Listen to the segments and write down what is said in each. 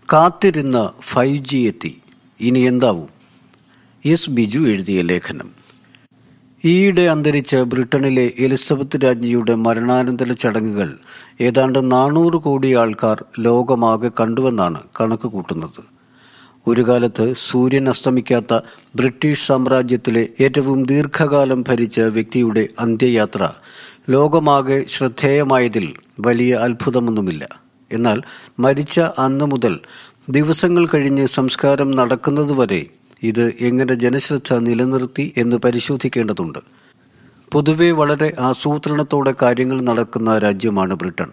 കാത്തിരുന്ന five G എത്തി ഇനി എന്താവും എസ് ബിജു എഴുതിയ ലേഖനം ഈയിടെ അന്തരിച്ച ബ്രിട്ടനിലെ എലിസബത്ത് രാജ്ഞിയുടെ മരണാനന്തര ചടങ്ങുകൾ ഏതാണ്ട് നാനൂറ് കോടി ആൾക്കാർ ലോകമാകെ കണ്ടുവെന്നാണ് കണക്ക് കൂട്ടുന്നത് ഒരു കാലത്ത് സൂര്യൻ അസ്തമിക്കാത്ത ബ്രിട്ടീഷ് സാമ്രാജ്യത്തിലെ ഏറ്റവും ദീർഘകാലം ഭരിച്ച വ്യക്തിയുടെ അന്ത്യയാത്ര ലോകമാകെ ശ്രദ്ധേയമായതിൽ വലിയ അത്ഭുതമൊന്നുമില്ല എന്നാൽ മരിച്ച അന്നു മുതൽ ദിവസങ്ങൾ കഴിഞ്ഞ് സംസ്കാരം നടക്കുന്നതുവരെ ഇത് എങ്ങനെ ജനശ്രദ്ധ നിലനിർത്തി എന്ന് പരിശോധിക്കേണ്ടതുണ്ട് പൊതുവെ വളരെ ആസൂത്രണത്തോടെ കാര്യങ്ങൾ നടക്കുന്ന രാജ്യമാണ് ബ്രിട്ടൻ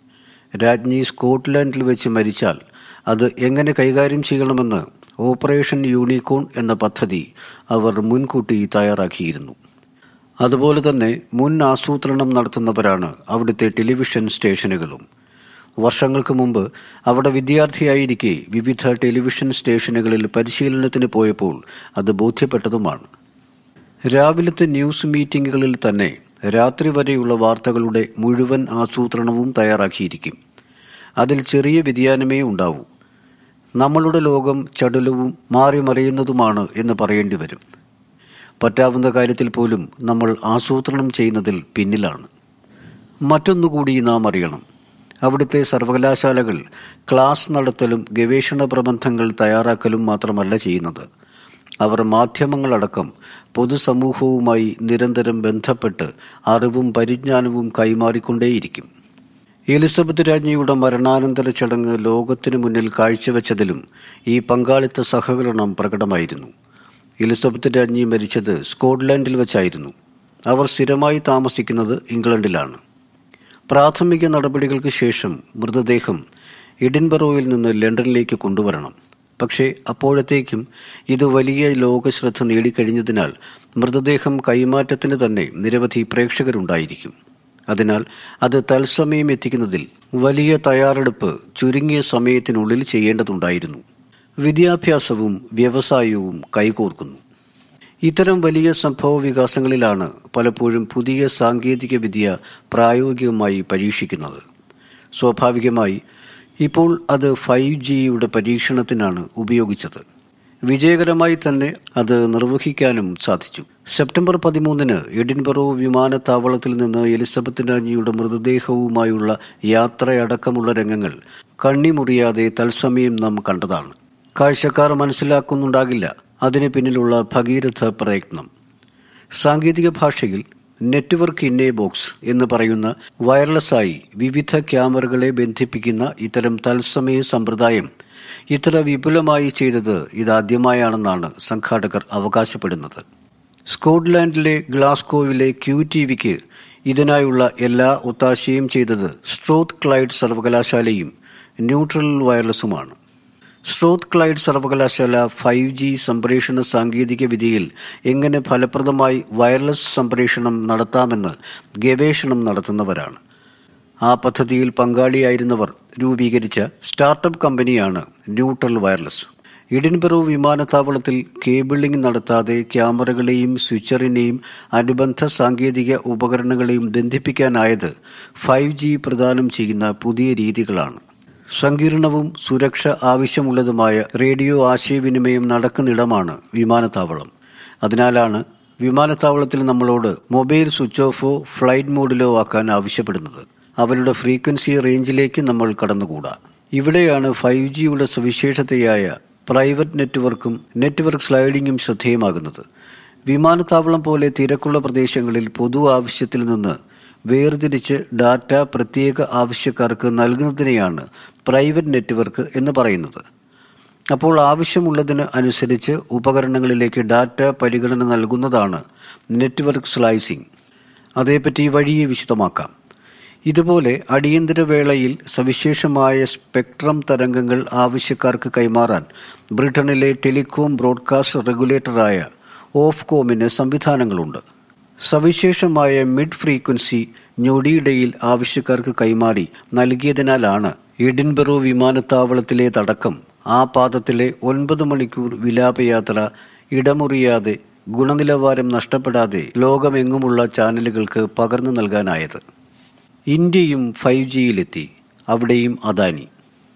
രാജ്ഞി സ്കോട്ട്ലാൻഡിൽ വെച്ച് മരിച്ചാൽ അത് എങ്ങനെ കൈകാര്യം ചെയ്യണമെന്ന് ഓപ്പറേഷൻ യൂണിക്കോൺ എന്ന പദ്ധതി അവർ മുൻകൂട്ടി തയ്യാറാക്കിയിരുന്നു അതുപോലെ തന്നെ മുൻ ആസൂത്രണം നടത്തുന്നവരാണ് അവിടുത്തെ ടെലിവിഷൻ സ്റ്റേഷനുകളും വർഷങ്ങൾക്ക് മുമ്പ് അവിടെ വിദ്യാർത്ഥിയായിരിക്കെ വിവിധ ടെലിവിഷൻ സ്റ്റേഷനുകളിൽ പരിശീലനത്തിന് പോയപ്പോൾ അത് ബോധ്യപ്പെട്ടതുമാണ് രാവിലത്തെ ന്യൂസ് മീറ്റിംഗുകളിൽ തന്നെ രാത്രി വരെയുള്ള വാർത്തകളുടെ മുഴുവൻ ആസൂത്രണവും തയ്യാറാക്കിയിരിക്കും അതിൽ ചെറിയ വ്യതിയാനമേ ഉണ്ടാവൂ നമ്മളുടെ ലോകം ചടുലവും മാറിമറിയുന്നതുമാണ് എന്ന് പറയേണ്ടി വരും പറ്റാവുന്ന കാര്യത്തിൽ പോലും നമ്മൾ ആസൂത്രണം ചെയ്യുന്നതിൽ പിന്നിലാണ് മറ്റൊന്നുകൂടി നാം അറിയണം അവിടുത്തെ സർവകലാശാലകൾ ക്ലാസ് നടത്തലും ഗവേഷണ പ്രബന്ധങ്ങൾ തയ്യാറാക്കലും മാത്രമല്ല ചെയ്യുന്നത് അവർ മാധ്യമങ്ങളടക്കം പൊതുസമൂഹവുമായി നിരന്തരം ബന്ധപ്പെട്ട് അറിവും പരിജ്ഞാനവും കൈമാറിക്കൊണ്ടേയിരിക്കും എലിസബത്ത് രാജ്ഞിയുടെ മരണാനന്തര ചടങ്ങ് ലോകത്തിനു മുന്നിൽ കാഴ്ചവെച്ചതിലും ഈ പങ്കാളിത്ത സഹകരണം പ്രകടമായിരുന്നു എലിസബത്ത് രാജ്ഞി മരിച്ചത് സ്കോട്ട്ലാൻഡിൽ വെച്ചായിരുന്നു അവർ സ്ഥിരമായി താമസിക്കുന്നത് ഇംഗ്ലണ്ടിലാണ് പ്രാഥമിക നടപടികൾക്ക് ശേഷം മൃതദേഹം എഡിൻബറോയിൽ നിന്ന് ലണ്ടനിലേക്ക് കൊണ്ടുവരണം പക്ഷേ അപ്പോഴത്തേക്കും ഇത് വലിയ ലോകശ്രദ്ധ നേടിക്കഴിഞ്ഞതിനാൽ മൃതദേഹം കൈമാറ്റത്തിന് തന്നെ നിരവധി പ്രേക്ഷകരുണ്ടായിരിക്കും അതിനാൽ അത് തത്സമയം എത്തിക്കുന്നതിൽ വലിയ തയ്യാറെടുപ്പ് ചുരുങ്ങിയ സമയത്തിനുള്ളിൽ ചെയ്യേണ്ടതുണ്ടായിരുന്നു വിദ്യാഭ്യാസവും വ്യവസായവും കൈകോർക്കുന്നു ഇത്തരം വലിയ സംഭവ വികാസങ്ങളിലാണ് പലപ്പോഴും പുതിയ സാങ്കേതിക വിദ്യ പ്രായോഗികമായി പരീക്ഷിക്കുന്നത് സ്വാഭാവികമായി ഇപ്പോൾ അത് ഫൈവ് ജിയുടെ പരീക്ഷണത്തിനാണ് ഉപയോഗിച്ചത് വിജയകരമായി തന്നെ അത് നിർവഹിക്കാനും സാധിച്ചു സെപ്റ്റംബർ പതിമൂന്നിന് എഡിൻബറോ വിമാനത്താവളത്തിൽ നിന്ന് എലിസബത്ത് രാജ്ഞിയുടെ മൃതദേഹവുമായുള്ള യാത്രയടക്കമുള്ള രംഗങ്ങൾ കണ്ണിമുറിയാതെ തത്സമയം നാം കണ്ടതാണ് കാഴ്ചക്കാർ മനസ്സിലാക്കുന്നുണ്ടാകില്ല അതിന് പിന്നിലുള്ള ഭഗീരഥ പ്രയത്നം സാങ്കേതിക ഭാഷയിൽ നെറ്റ്വർക്ക് ഇൻ എ ബോക്സ് എന്ന് പറയുന്ന വയർലെസ്സായി വിവിധ ക്യാമറകളെ ബന്ധിപ്പിക്കുന്ന ഇത്തരം തത്സമയ സമ്പ്രദായം ഇത്ര വിപുലമായി ചെയ്തത് ഇതാദ്യമായാണെന്നാണ് സംഘാടകർ അവകാശപ്പെടുന്നത് സ്കോട്ട്ലാൻഡിലെ ഗ്ലാസ്കോവിലെ ക്യൂ ടി വിക്ക് ഇതിനായുള്ള എല്ലാ ഒത്താശയും ചെയ്തത് സ്ട്രോത്ത് ക്ലൈഡ് സർവകലാശാലയും ന്യൂട്രൽ വയർലെസ്സുമാണ് സ്ട്രോത്ത് ക്ലൈഡ് സർവകലാശാല ഫൈവ് ജി സംപ്രേഷണ സാങ്കേതിക വിദ്യയിൽ എങ്ങനെ ഫലപ്രദമായി വയർലെസ് സംപ്രേഷണം നടത്താമെന്ന് ഗവേഷണം നടത്തുന്നവരാണ് ആ പദ്ധതിയിൽ പങ്കാളിയായിരുന്നവർ രൂപീകരിച്ച സ്റ്റാർട്ടപ്പ് കമ്പനിയാണ് ന്യൂട്രൽ വയർലെസ് ഇഡിൻബറോ വിമാനത്താവളത്തിൽ കേബിളിംഗ് നടത്താതെ ക്യാമറകളെയും സ്വിച്ചറിനെയും അനുബന്ധ സാങ്കേതിക ഉപകരണങ്ങളെയും ബന്ധിപ്പിക്കാനായത് ഫൈവ് ജി പ്രദാനം ചെയ്യുന്ന പുതിയ രീതികളാണ് സങ്കീർണവും സുരക്ഷ ആവശ്യമുള്ളതുമായ റേഡിയോ ആശയവിനിമയം നടക്കുന്നിടമാണ് വിമാനത്താവളം അതിനാലാണ് വിമാനത്താവളത്തിൽ നമ്മളോട് മൊബൈൽ സ്വിച്ച് ഓഫോ ഫ്ലൈറ്റ് മോഡിലോ ആക്കാൻ ആവശ്യപ്പെടുന്നത് അവരുടെ ഫ്രീക്വൻസി റേഞ്ചിലേക്ക് നമ്മൾ കടന്നുകൂടാ ഇവിടെയാണ് ഫൈവ് ജിയുടെ സവിശേഷതയായ പ്രൈവറ്റ് നെറ്റ്വർക്കും നെറ്റ്വർക്ക് സ്ലൈഡിങ്ങും ശ്രദ്ധേയമാകുന്നത് വിമാനത്താവളം പോലെ തിരക്കുള്ള പ്രദേശങ്ങളിൽ പൊതു ആവശ്യത്തിൽ നിന്ന് വേർതിരിച്ച് ഡാറ്റ പ്രത്യേക ആവശ്യക്കാർക്ക് നൽകുന്നതിനെയാണ് പ്രൈവറ്റ് നെറ്റ്വർക്ക് എന്ന് പറയുന്നത് അപ്പോൾ ആവശ്യമുള്ളതിന് അനുസരിച്ച് ഉപകരണങ്ങളിലേക്ക് ഡാറ്റ പരിഗണന നൽകുന്നതാണ് നെറ്റ്വർക്ക് സ്ലൈസിംഗ് അതേപ്പറ്റി വഴിയെ വിശദമാക്കാം ഇതുപോലെ അടിയന്തര വേളയിൽ സവിശേഷമായ സ്പെക്ട്രം തരംഗങ്ങൾ ആവശ്യക്കാർക്ക് കൈമാറാൻ ബ്രിട്ടനിലെ ടെലികോം ബ്രോഡ്കാസ്റ്റ് റെഗുലേറ്ററായ ഓഫ്കോമിന് സംവിധാനങ്ങളുണ്ട് സവിശേഷമായ മിഡ് ഫ്രീക്വൻസി ഞൊടിയിടയിൽ ആവശ്യക്കാർക്ക് കൈമാറി നൽകിയതിനാലാണ് എഡിൻബറോ വിമാനത്താവളത്തിലേതടക്കം ആ പാദത്തിലെ ഒൻപത് മണിക്കൂർ വിലാപയാത്ര ഇടമുറിയാതെ ഗുണനിലവാരം നഷ്ടപ്പെടാതെ ലോകമെങ്ങുമുള്ള ചാനലുകൾക്ക് പകർന്നു നൽകാനായത് ഇന്ത്യയും ഫൈവ് ജിയിലെത്തി അവിടെയും അദാനി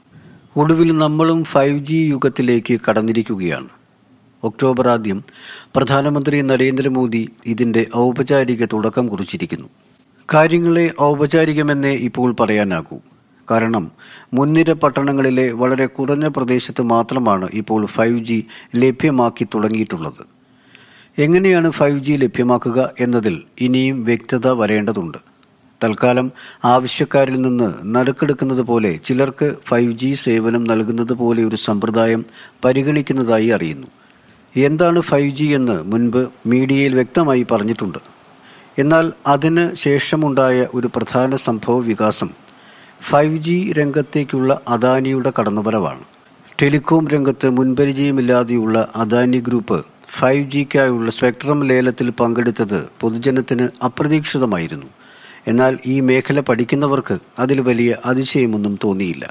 ഒടുവിൽ നമ്മളും ഫൈവ് ജി യുഗത്തിലേക്ക് കടന്നിരിക്കുകയാണ് ഒക്ടോബർ ആദ്യം പ്രധാനമന്ത്രി നരേന്ദ്രമോദി ഇതിന്റെ ഔപചാരിക തുടക്കം കുറിച്ചിരിക്കുന്നു കാര്യങ്ങളെ ഔപചാരികമെന്നേ ഇപ്പോൾ പറയാനാകൂ കാരണം മുൻനിര പട്ടണങ്ങളിലെ വളരെ കുറഞ്ഞ പ്രദേശത്ത് മാത്രമാണ് ഇപ്പോൾ ഫൈവ് ജി ലഭ്യമാക്കി തുടങ്ങിയിട്ടുള്ളത് എങ്ങനെയാണ് ഫൈവ് ജി ലഭ്യമാക്കുക എന്നതിൽ ഇനിയും വ്യക്തത വരേണ്ടതുണ്ട് തൽക്കാലം ആവശ്യക്കാരിൽ നിന്ന് നറുക്കെടുക്കുന്നത് പോലെ ചിലർക്ക് ഫൈവ് ജി സേവനം നൽകുന്നത് പോലെ ഒരു സമ്പ്രദായം പരിഗണിക്കുന്നതായി അറിയുന്നു എന്താണ് ഫൈവ് ജി എന്ന് മുൻപ് മീഡിയയിൽ വ്യക്തമായി പറഞ്ഞിട്ടുണ്ട് എന്നാൽ അതിന് ശേഷമുണ്ടായ ഒരു പ്രധാന സംഭവ വികാസം ഫൈവ് ജി രംഗത്തേക്കുള്ള അദാനിയുടെ കടന്നുവരവാണ് ടെലികോം രംഗത്ത് മുൻപരിചയമില്ലാതെയുള്ള അദാനി ഗ്രൂപ്പ് ഫൈവ് ജിക്കായുള്ള സ്പെക്ട്രം ലേലത്തിൽ പങ്കെടുത്തത് പൊതുജനത്തിന് അപ്രതീക്ഷിതമായിരുന്നു എന്നാൽ ഈ മേഖല പഠിക്കുന്നവർക്ക് അതിൽ വലിയ അതിശയമൊന്നും തോന്നിയില്ല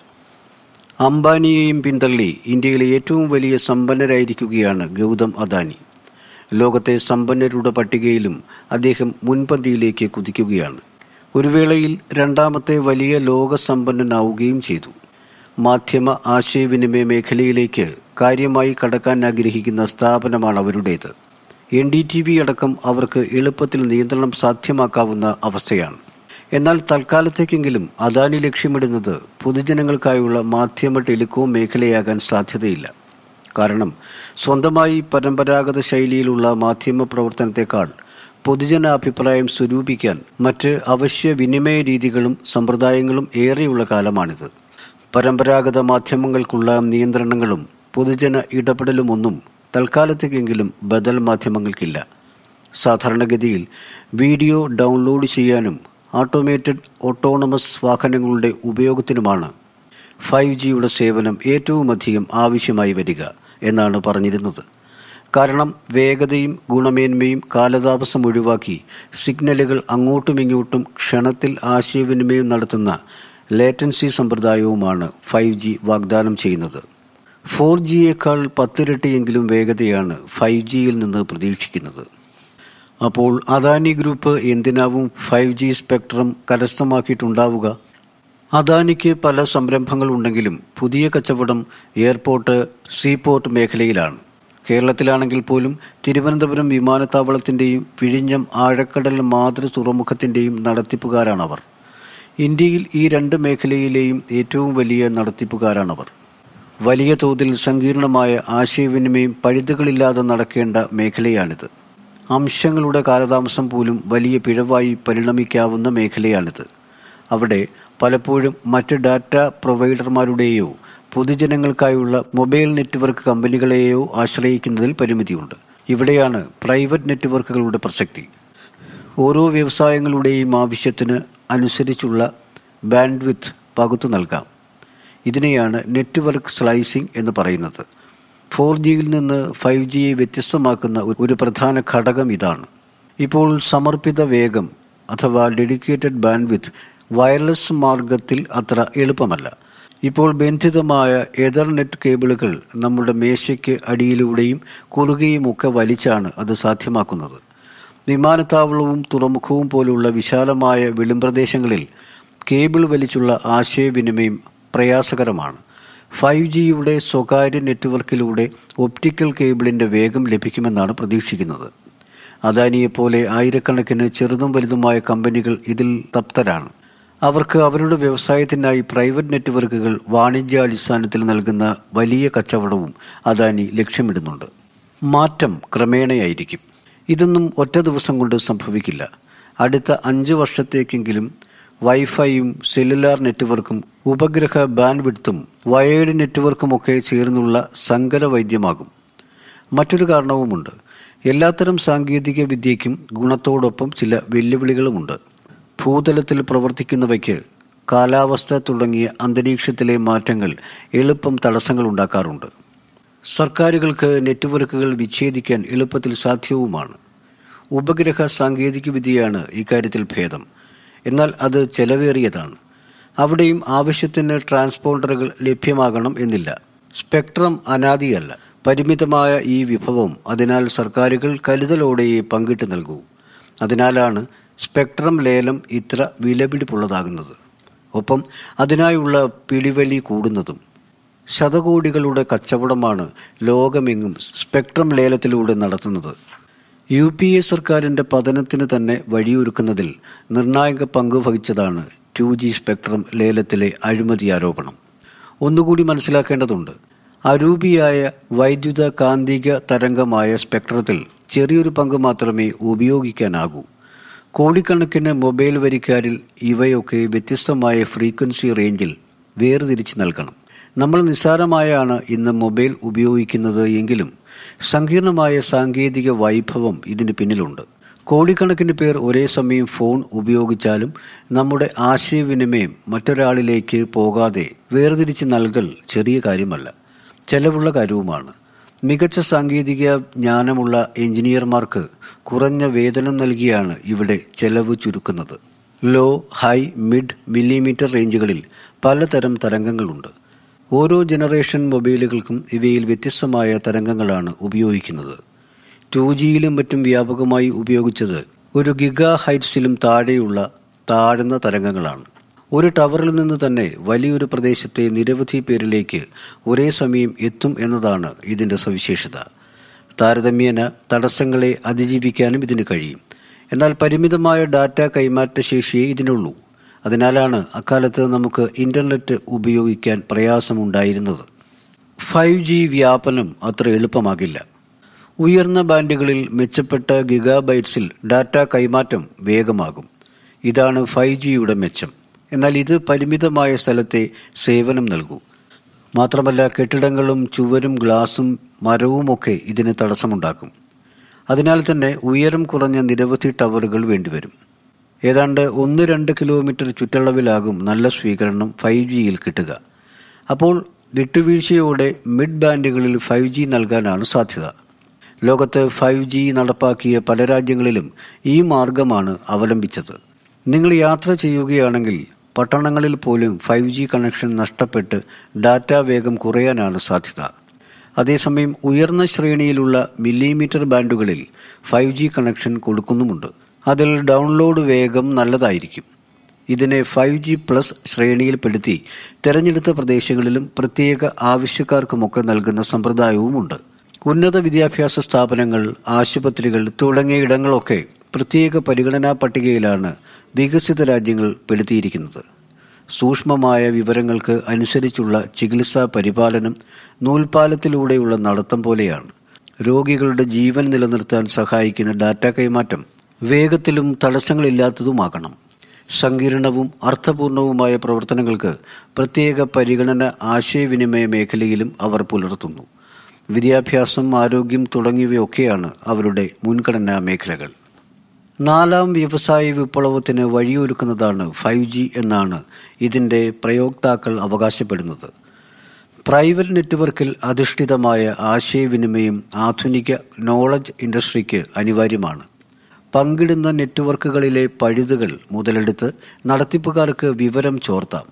അംബാനിയെയും പിന്തള്ളി ഇന്ത്യയിലെ ഏറ്റവും വലിയ സമ്പന്നരായിരിക്കുകയാണ് ഗൗതം അദാനി ലോകത്തെ സമ്പന്നരുടെ പട്ടികയിലും അദ്ദേഹം മുൻപന്തിയിലേക്ക് കുതിക്കുകയാണ് ഒരു വേളയിൽ രണ്ടാമത്തെ വലിയ ലോക സമ്പന്നനാവുകയും ചെയ്തു മാധ്യമ ആശയവിനിമയ മേഖലയിലേക്ക് കാര്യമായി കടക്കാൻ ആഗ്രഹിക്കുന്ന സ്ഥാപനമാണ് അവരുടേത് എൻ ഡി ടി വി അടക്കം അവർക്ക് എളുപ്പത്തിൽ നിയന്ത്രണം സാധ്യമാക്കാവുന്ന അവസ്ഥയാണ് എന്നാൽ തൽക്കാലത്തേക്കെങ്കിലും അദാനി ലക്ഷ്യമിടുന്നത് പൊതുജനങ്ങൾക്കായുള്ള മാധ്യമ ടെലികോം മേഖലയാകാൻ സാധ്യതയില്ല കാരണം സ്വന്തമായി പരമ്പരാഗത ശൈലിയിലുള്ള മാധ്യമ പ്രവർത്തനത്തെക്കാൾ പൊതുജനാഭിപ്രായം സ്വരൂപിക്കാൻ മറ്റ് അവശ്യ വിനിമയ രീതികളും സമ്പ്രദായങ്ങളും ഏറെയുള്ള കാലമാണിത് പരമ്പരാഗത മാധ്യമങ്ങൾക്കുള്ള നിയന്ത്രണങ്ങളും പൊതുജന ഇടപെടലുമൊന്നും തൽക്കാലത്തേക്കെങ്കിലും ബദൽ മാധ്യമങ്ങൾക്കില്ല സാധാരണഗതിയിൽ വീഡിയോ ഡൗൺലോഡ് ചെയ്യാനും ഓട്ടോമേറ്റഡ് ഓട്ടോണമസ് വാഹനങ്ങളുടെ ഉപയോഗത്തിനുമാണ് ഫൈവ് ജിയുടെ സേവനം ഏറ്റവുമധികം ആവശ്യമായി വരിക എന്നാണ് പറഞ്ഞിരുന്നത് കാരണം വേഗതയും ഗുണമേന്മയും കാലതാമസം ഒഴിവാക്കി സിഗ്നലുകൾ അങ്ങോട്ടും ഇങ്ങോട്ടും ക്ഷണത്തിൽ ആശയവിനിമയം നടത്തുന്ന ലേറ്റൻസി സമ്പ്രദായവുമാണ് ഫൈവ് ജി വാഗ്ദാനം ചെയ്യുന്നത് ഫോർ ജിയേക്കാൾ പത്തിരട്ടിയെങ്കിലും വേഗതയാണ് ഫൈവ് ജിയിൽ നിന്ന് പ്രതീക്ഷിക്കുന്നത് അപ്പോൾ അദാനി ഗ്രൂപ്പ് എന്തിനാവും ഫൈവ് ജി സ്പെക്ട്രം കരസ്ഥമാക്കിയിട്ടുണ്ടാവുക അദാനിക്ക് പല സംരംഭങ്ങളുണ്ടെങ്കിലും പുതിയ കച്ചവടം എയർപോർട്ട് സീപോർട്ട് മേഖലയിലാണ് കേരളത്തിലാണെങ്കിൽ പോലും തിരുവനന്തപുരം വിമാനത്താവളത്തിന്റെയും വിഴിഞ്ഞം ആഴക്കടൽ മാതൃ തുറമുഖത്തിന്റെയും നടത്തിപ്പുകാരാണവർ ഇന്ത്യയിൽ ഈ രണ്ട് മേഖലയിലെയും ഏറ്റവും വലിയ നടത്തിപ്പുകാരാണവർ വലിയ തോതിൽ സങ്കീർണമായ ആശയവിനിമയം പഴുതുകളില്ലാതെ നടക്കേണ്ട മേഖലയാണിത് അംശങ്ങളുടെ കാലതാമസം പോലും വലിയ പിഴവായി പരിണമിക്കാവുന്ന മേഖലയാണിത് അവിടെ പലപ്പോഴും മറ്റ് ഡാറ്റ പ്രൊവൈഡർമാരുടെയോ പൊതുജനങ്ങൾക്കായുള്ള മൊബൈൽ നെറ്റ്വർക്ക് കമ്പനികളെയോ ആശ്രയിക്കുന്നതിൽ പരിമിതിയുണ്ട് ഇവിടെയാണ് പ്രൈവറ്റ് നെറ്റ്വർക്കുകളുടെ പ്രസക്തി ഓരോ വ്യവസായങ്ങളുടെയും ആവശ്യത്തിന് അനുസരിച്ചുള്ള ബാൻഡ് വിത്ത് പകുത്തു നൽകാം ഇതിനെയാണ് നെറ്റ്വർക്ക് സ്ലൈസിംഗ് എന്ന് പറയുന്നത് ഫോർ ജിയിൽ നിന്ന് ഫൈവ് ജിയെ വ്യത്യസ്തമാക്കുന്ന ഒരു പ്രധാന ഘടകം ഇതാണ് ഇപ്പോൾ സമർപ്പിത വേഗം അഥവാ ഡെഡിക്കേറ്റഡ് ബാൻഡ്വിത്ത് വയർലെസ് മാർഗത്തിൽ അത്ര എളുപ്പമല്ല ഇപ്പോൾ ബന്ധിതമായ എതർനെറ്റ് കേബിളുകൾ നമ്മുടെ മേശയ്ക്ക് അടിയിലൂടെയും കുറുകയും ഒക്കെ വലിച്ചാണ് അത് സാധ്യമാക്കുന്നത് വിമാനത്താവളവും തുറമുഖവും പോലുള്ള വിശാലമായ വെളിമ്പ്രദേശങ്ങളിൽ കേബിൾ വലിച്ചുള്ള ആശയവിനിമയം പ്രയാസകരമാണ് ഫൈവ് ജിയുടെ സ്വകാര്യ നെറ്റ്വർക്കിലൂടെ ഒപ്റ്റിക്കൽ കേബിളിന്റെ വേഗം ലഭിക്കുമെന്നാണ് പ്രതീക്ഷിക്കുന്നത് അദാനിയെപ്പോലെ ആയിരക്കണക്കിന് ചെറുതും വലുതുമായ കമ്പനികൾ ഇതിൽ തപ്തരാണ് അവർക്ക് അവരുടെ വ്യവസായത്തിനായി പ്രൈവറ്റ് നെറ്റ്വർക്കുകൾ വാണിജ്യാടിസ്ഥാനത്തിൽ നൽകുന്ന വലിയ കച്ചവടവും അദാനി ലക്ഷ്യമിടുന്നുണ്ട് മാറ്റം ക്രമേണയായിരിക്കും ഇതൊന്നും ഒറ്റ ദിവസം കൊണ്ട് സംഭവിക്കില്ല അടുത്ത അഞ്ച് വർഷത്തേക്കെങ്കിലും വൈഫൈയും സെല്ലുലാർ നെറ്റ്വർക്കും ഉപഗ്രഹ ബാൻഡ്വിഡ്ത്തും വയേർഡ് നെറ്റ്വർക്കുമൊക്കെ ചേർന്നുള്ള സങ്കര വൈദ്യമാകും മറ്റൊരു കാരണവുമുണ്ട് എല്ലാത്തരം സാങ്കേതിക വിദ്യയ്ക്കും ഗുണത്തോടൊപ്പം ചില വെല്ലുവിളികളുമുണ്ട് ഭൂതലത്തിൽ പ്രവർത്തിക്കുന്നവയ്ക്ക് കാലാവസ്ഥ തുടങ്ങിയ അന്തരീക്ഷത്തിലെ മാറ്റങ്ങൾ എളുപ്പം തടസ്സങ്ങൾ ഉണ്ടാക്കാറുണ്ട് സർക്കാരുകൾക്ക് നെറ്റ്വർക്കുകൾ വിച്ഛേദിക്കാൻ എളുപ്പത്തിൽ സാധ്യവുമാണ് ഉപഗ്രഹ സാങ്കേതികവിദ്യയാണ് ഇക്കാര്യത്തിൽ ഭേദം എന്നാൽ അത് ചെലവേറിയതാണ് അവിടെയും ആവശ്യത്തിന് ട്രാൻസ്പോണ്ടറുകൾ ലഭ്യമാകണം എന്നില്ല സ്പെക്ട്രം അനാദിയല്ല പരിമിതമായ ഈ വിഭവം അതിനാൽ സർക്കാരുകൾ കരുതലോടെയേ പങ്കിട്ട് നൽകൂ അതിനാലാണ് സ്പെക്ട്രം ലേലം ഇത്ര വിലപിടിപ്പുള്ളതാകുന്നത് ഒപ്പം അതിനായുള്ള പിടിവലി കൂടുന്നതും ശതകോടികളുടെ കച്ചവടമാണ് ലോകമെങ്ങും സ്പെക്ട്രം ലേലത്തിലൂടെ നടത്തുന്നത് യു പി എ സർക്കാരിന്റെ പതനത്തിന് തന്നെ വഴിയൊരുക്കുന്നതിൽ നിർണായക പങ്ക് വഹിച്ചതാണ് ടു ജി സ്പെക്ട്രം ലേലത്തിലെ അഴിമതി ആരോപണം ഒന്നുകൂടി മനസ്സിലാക്കേണ്ടതുണ്ട് അരൂപിയായ വൈദ്യുത കാന്തിക തരംഗമായ സ്പെക്ട്രത്തിൽ ചെറിയൊരു പങ്ക് മാത്രമേ ഉപയോഗിക്കാനാകൂ കോടിക്കണക്കിന് മൊബൈൽ വരിക്കാരിൽ ഇവയൊക്കെ വ്യത്യസ്തമായ ഫ്രീക്വൻസി റേഞ്ചിൽ വേർതിരിച്ച് നൽകണം നമ്മൾ നിസ്സാരമായാണ് ഇന്ന് മൊബൈൽ ഉപയോഗിക്കുന്നത് എങ്കിലും സങ്കീർണമായ സാങ്കേതിക വൈഭവം ഇതിന് പിന്നിലുണ്ട് കോടിക്കണക്കിന് പേർ ഒരേ സമയം ഫോൺ ഉപയോഗിച്ചാലും നമ്മുടെ ആശയവിനിമയം മറ്റൊരാളിലേക്ക് പോകാതെ വേർതിരിച്ച് നൽകൽ ചെറിയ കാര്യമല്ല ചെലവുള്ള കാര്യവുമാണ് മികച്ച സാങ്കേതിക ജ്ഞാനമുള്ള എഞ്ചിനീയർമാർക്ക് കുറഞ്ഞ വേതനം നൽകിയാണ് ഇവിടെ ചെലവ് ചുരുക്കുന്നത് ലോ ഹൈ മിഡ് മില്ലിമീറ്റർ റേഞ്ചുകളിൽ പലതരം തരംഗങ്ങളുണ്ട് ഓരോ ജനറേഷൻ മൊബൈലുകൾക്കും ഇവയിൽ വ്യത്യസ്തമായ തരംഗങ്ങളാണ് ഉപയോഗിക്കുന്നത് ടു ജിയിലും മറ്റും വ്യാപകമായി ഉപയോഗിച്ചത് ഒരു ഗിഗാ ഹൈറ്റ്സിലും താഴെയുള്ള താഴ്ന്ന തരംഗങ്ങളാണ് ഒരു ടവറിൽ നിന്ന് തന്നെ വലിയൊരു പ്രദേശത്തെ നിരവധി പേരിലേക്ക് ഒരേ സമയം എത്തും എന്നതാണ് ഇതിന്റെ സവിശേഷത താരതമ്യേന തടസ്സങ്ങളെ അതിജീവിക്കാനും ഇതിന് കഴിയും എന്നാൽ പരിമിതമായ ഡാറ്റ കൈമാറ്റ ശേഷിയേ ഇതിനുള്ളൂ അതിനാലാണ് അക്കാലത്ത് നമുക്ക് ഇന്റർനെറ്റ് ഉപയോഗിക്കാൻ പ്രയാസമുണ്ടായിരുന്നത് ഫൈവ് ജി വ്യാപനം അത്ര എളുപ്പമാകില്ല ഉയർന്ന ബാൻഡുകളിൽ മെച്ചപ്പെട്ട ഗിഗാബൈറ്റ്സിൽ ഡാറ്റ കൈമാറ്റം വേഗമാകും ഇതാണ് ഫൈവ് ജിയുടെ മെച്ചം എന്നാൽ ഇത് പരിമിതമായ സ്ഥലത്തെ സേവനം നൽകൂ മാത്രമല്ല കെട്ടിടങ്ങളും ചുവരും ഗ്ലാസും മരവുമൊക്കെ ഇതിന് തടസ്സമുണ്ടാക്കും അതിനാൽ തന്നെ ഉയരം കുറഞ്ഞ നിരവധി ടവറുകൾ വേണ്ടിവരും ഏതാണ്ട് ഒന്ന് രണ്ട് കിലോമീറ്റർ ചുറ്റളവിലാകും നല്ല സ്വീകരണം ഫൈവ് ജിയിൽ കിട്ടുക അപ്പോൾ വിട്ടുവീഴ്ചയോടെ മിഡ് ബാൻഡുകളിൽ ഫൈവ് ജി നൽകാനാണ് സാധ്യത ലോകത്ത് ഫൈവ് ജി നടപ്പാക്കിയ പല രാജ്യങ്ങളിലും ഈ മാർഗമാണ് അവലംബിച്ചത് നിങ്ങൾ യാത്ര ചെയ്യുകയാണെങ്കിൽ പട്ടണങ്ങളിൽ പോലും ഫൈവ് ജി കണക്ഷൻ നഷ്ടപ്പെട്ട് ഡാറ്റ വേഗം കുറയാനാണ് സാധ്യത അതേസമയം ഉയർന്ന ശ്രേണിയിലുള്ള മില്ലിമീറ്റർ ബാൻഡുകളിൽ ഫൈവ് ജി കണക്ഷൻ കൊടുക്കുന്നുമുണ്ട് അതിൽ ഡൗൺലോഡ് വേഗം നല്ലതായിരിക്കും ഇതിനെ ഫൈവ് ജി പ്ലസ് ശ്രേണിയിൽപ്പെടുത്തി തെരഞ്ഞെടുത്ത പ്രദേശങ്ങളിലും പ്രത്യേക ആവശ്യക്കാർക്കുമൊക്കെ നൽകുന്ന സമ്പ്രദായവുമുണ്ട് ഉന്നത വിദ്യാഭ്യാസ സ്ഥാപനങ്ങൾ ആശുപത്രികൾ തുടങ്ങിയ ഇടങ്ങളൊക്കെ പ്രത്യേക പരിഗണനാ പട്ടികയിലാണ് വികസിത രാജ്യങ്ങൾ പെടുത്തിയിരിക്കുന്നത് സൂക്ഷ്മമായ വിവരങ്ങൾക്ക് അനുസരിച്ചുള്ള ചികിത്സാ പരിപാലനം നൂൽപാലത്തിലൂടെയുള്ള നടത്തം പോലെയാണ് രോഗികളുടെ ജീവൻ നിലനിർത്താൻ സഹായിക്കുന്ന ഡാറ്റ കൈമാറ്റം വേഗത്തിലും തടസ്സങ്ങളില്ലാത്തതുമാകണം സങ്കീർണവും അർത്ഥപൂർണവുമായ പ്രവർത്തനങ്ങൾക്ക് പ്രത്യേക പരിഗണന ആശയവിനിമയ മേഖലയിലും അവർ പുലർത്തുന്നു വിദ്യാഭ്യാസം ആരോഗ്യം തുടങ്ങിയവയൊക്കെയാണ് അവരുടെ മുൻഗണനാ മേഖലകൾ നാലാം വ്യവസായ വിപ്ലവത്തിന് വഴിയൊരുക്കുന്നതാണ് ഫൈവ് ജി എന്നാണ് ഇതിന്റെ പ്രയോക്താക്കൾ അവകാശപ്പെടുന്നത് പ്രൈവറ്റ് നെറ്റ്വർക്കിൽ അധിഷ്ഠിതമായ ആശയവിനിമയം ആധുനിക നോളജ് ഇൻഡസ്ട്രിക്ക് അനിവാര്യമാണ് പങ്കിടുന്ന നെറ്റ്വർക്കുകളിലെ പഴുതുകൾ മുതലെടുത്ത് നടത്തിപ്പുകാർക്ക് വിവരം ചോർത്താം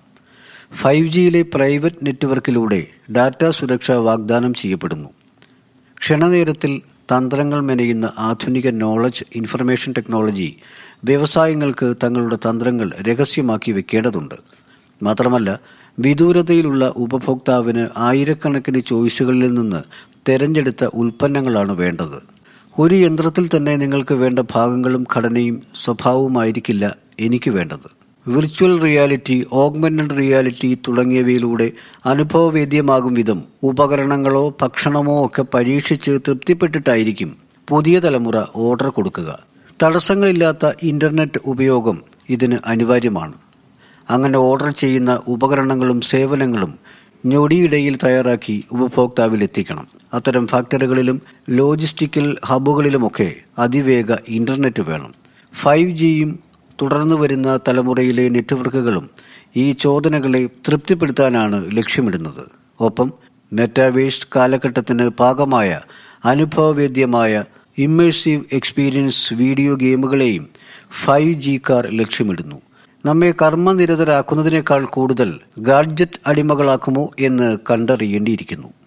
ഫൈവ് ജിയിലെ പ്രൈവറ്റ് നെറ്റ്വർക്കിലൂടെ ഡാറ്റ സുരക്ഷ വാഗ്ദാനം ചെയ്യപ്പെടുന്നു ക്ഷണനേരത്തിൽ തന്ത്രങ്ങൾ മെനയുന്ന ആധുനിക നോളജ് ഇൻഫർമേഷൻ ടെക്നോളജി വ്യവസായങ്ങൾക്ക് തങ്ങളുടെ തന്ത്രങ്ങൾ രഹസ്യമാക്കി വെക്കേണ്ടതുണ്ട് മാത്രമല്ല വിദൂരതയിലുള്ള ഉപഭോക്താവിന് ആയിരക്കണക്കിന് ചോയ്സുകളിൽ നിന്ന് തെരഞ്ഞെടുത്ത ഉൽപ്പന്നങ്ങളാണ് വേണ്ടത് ഒരു യന്ത്രത്തിൽ തന്നെ നിങ്ങൾക്ക് വേണ്ട ഭാഗങ്ങളും ഘടനയും സ്വഭാവവുമായിരിക്കില്ല എനിക്ക് വേണ്ടത് വിർച്വൽ റിയാലിറ്റി ഓഗ്മെന്റഡ് റിയാലിറ്റി തുടങ്ങിയവയിലൂടെ അനുഭവവേദ്യമാകും വിധം ഉപകരണങ്ങളോ ഭക്ഷണമോ ഒക്കെ പരീക്ഷിച്ച് തൃപ്തിപ്പെട്ടിട്ടായിരിക്കും പുതിയ തലമുറ ഓർഡർ കൊടുക്കുക തടസ്സങ്ങളില്ലാത്ത ഇന്റർനെറ്റ് ഉപയോഗം ഇതിന് അനിവാര്യമാണ് അങ്ങനെ ഓർഡർ ചെയ്യുന്ന ഉപകരണങ്ങളും സേവനങ്ങളും ഞൊടിയിടയിൽ തയ്യാറാക്കി ഉപഭോക്താവിൽ എത്തിക്കണം അത്തരം ഫാക്ടറികളിലും ലോജിസ്റ്റിക്കൽ ഹബുകളിലുമൊക്കെ അതിവേഗ ഇന്റർനെറ്റ് വേണം ഫൈവ് ജിയും തുടർന്നു വരുന്ന തലമുറയിലെ നെറ്റ്വർക്കുകളും ഈ ചോദനകളെ തൃപ്തിപ്പെടുത്താനാണ് ലക്ഷ്യമിടുന്നത് ഒപ്പം മെറ്റാവേഴ്സ് കാലഘട്ടത്തിന് പാകമായ അനുഭവവേദ്യമായ ഇമ്മേഴ്സീവ് എക്സ്പീരിയൻസ് വീഡിയോ ഗെയിമുകളെയും ഫൈവ് ജി കാർ ലക്ഷ്യമിടുന്നു നമ്മെ കർമ്മനിരതരാക്കുന്നതിനേക്കാൾ കൂടുതൽ ഗാഡ്ജറ്റ് അടിമകളാക്കുമോ എന്ന് കണ്ടറിയേണ്ടിയിരിക്കുന്നു